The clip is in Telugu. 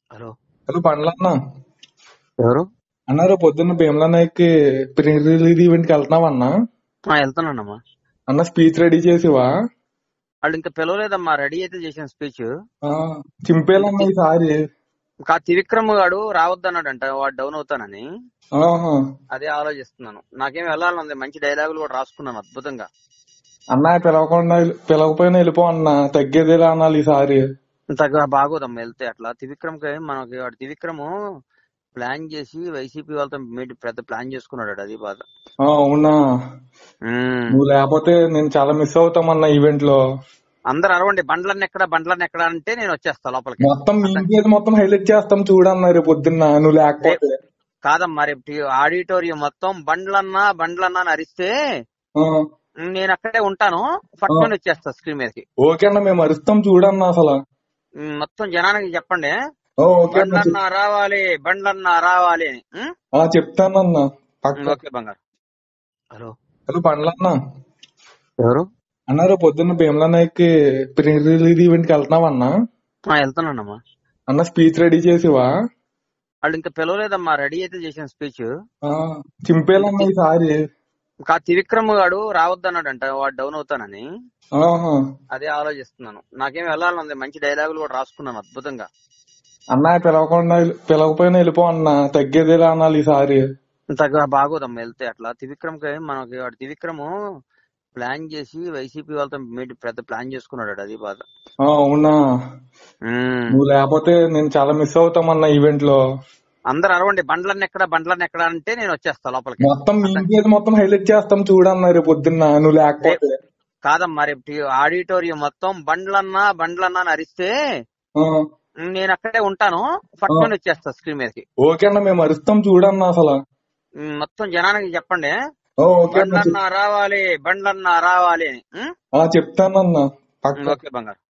హలో హలో పండ్లన్న ఎవరు అన్నారు పొద్దున్న Bheemla Nayak pre release event కి వెళ్తున్నావన్నా ఆ, వెళ్తున్నానమ్మా అన్న స్పీచ్ రెడీ చేసివా వాళ్ళు ఇంకా పిలవలేదమ్మా రెడీ అయితే చేసిన స్పీచ్ ఆ, చింపేయాలన్న ఈసారి కా త్రివిక్రమ్ గాడు రావద్దన్నాడంట వాడు డౌన్ అవుతానని ఆహా. అదే ఆలోచిస్తున్నాను నాకేం వెళ్ళాలని మంచి డైలాగులు కూడా రాసుకున్నాను అద్భుతంగా అన్న పిలవకుండా పిలవకపోయినా వెళ్ళిపో అన్న తగ్గేదేలా అనాలి ఈసారి ఇంతగా బాగోదమ్మా వెళ్తే అట్లా త్రివిక్రమ్ కి మనకి వాడు త్రివిక్రమ్ ప్లాన్ చేసి వైసీపీ వాళ్ళతో మీట్ పెద్ద ప్లాన్ చేసుకున్నాడు అది బాధ ఆ, అవునా ఉమ్. నువ్వు లేకపోతే నేను చాలా మిస్ అవుతామన్న ఈవెంట్ లో అందరు అరవండి బండ్లన్నీ ఎక్కడ బండ్లన్నీ ఎక్కడ అంటే నేను వచ్చేస్తా లోపలికి మొత్తం మీ మీద మొత్తం హైలైట్ చేస్తాం చూడన్నారు పొద్దున్న నువ్వు లేకపోతే కాదమ్మా రేపు ఆడిటోరియం మొత్తం బండ్లన్నా బండ్లన్నా అని అరిస్తే ఆ, నేను అక్కడే ఉంటాను పట్టుకొని వచ్చేస్తా స్క్రీన్ మీదకి ఓకే అన్న మేము అరుస్తాం చూడన్న అసలు ఉమ్, మొత్తం జనానికి చెప్పండి ఓ, ఓకే అన్న బండ్లన్నా రావాలి బండ్లన్నా రావాలి అని ఉమ్? ఆ, చెప్తానన్న పక్క ఓకే బంగారు హలో హలో పండ్లన్న ఎవరు అన్నారు పొద్దున్న Bheemla Nayak pre release event కి వెళ్తున్నావన్నా ఆ, వెళ్తున్నానమ్మా అన్న స్పీచ్ రెడీ చేసివా వాళ్ళు ఇంకా పిలవలేదమ్మా రెడీ అయితే చేసిన స్పీచ్ ఆ, చింపేయాలన్న ఈసారి కా త్రివిక్రమ్ గాడు రావద్దన్నాడంట వాడు డౌన్ అవుతానని ఆహా. అదే ఆలోచిస్తున్నాను నాకేం వెళ్ళాలని మంచి డైలాగులు కూడా రాసుకున్నాను అద్భుతంగా అన్న పిలవకుండా పిలవకపోయినా వెళ్ళిపో అన్న తగ్గేదేలా అనాలి ఈసారి ఇంతగా బాగోదమ్మా వెళ్తే అట్లా త్రివిక్రమ్ కి మనకి వాడు త్రివిక్రమ్ ప్లాన్ చేసి వైసీపీ వాళ్ళతో మీట్ పెద్ద ప్లాన్ చేసుకున్నాడు అది బాధ ఆ, అవునా ఉమ్. నువ్వు లేకపోతే నేను చాలా మిస్ అవుతామన్న ఈవెంట్ లో అందరు అరవండి బండ్లన్నీ ఎక్కడ బండ్లన్నీ ఎక్కడ అంటే నేను వచ్చేస్తా లోపలికి మొత్తం మీ మీద మొత్తం హైలైట్ చేస్తాం చూడన్నారు పొద్దున్న నువ్వు లేకపోతే కాదమ్మా రేపు ఆడిటోరియం మొత్తం బండ్లన్నా బండ్లన్నా అని అరిస్తే ఆ, నేను అక్కడే ఉంటాను పట్టుకొని వచ్చేస్తా స్క్రీన్ మీదకి ఓకే అన్న మేము అరుస్తాం చూడన్న అసలు ఉమ్, మొత్తం జనానికి చెప్పండి ఓ, ఓకే అన్న బండ్లన్నా రావాలి బండ్లన్నా రావాలి అని ఉమ్? ఆ, చెప్తానన్న పక్క ఓకే బంగారు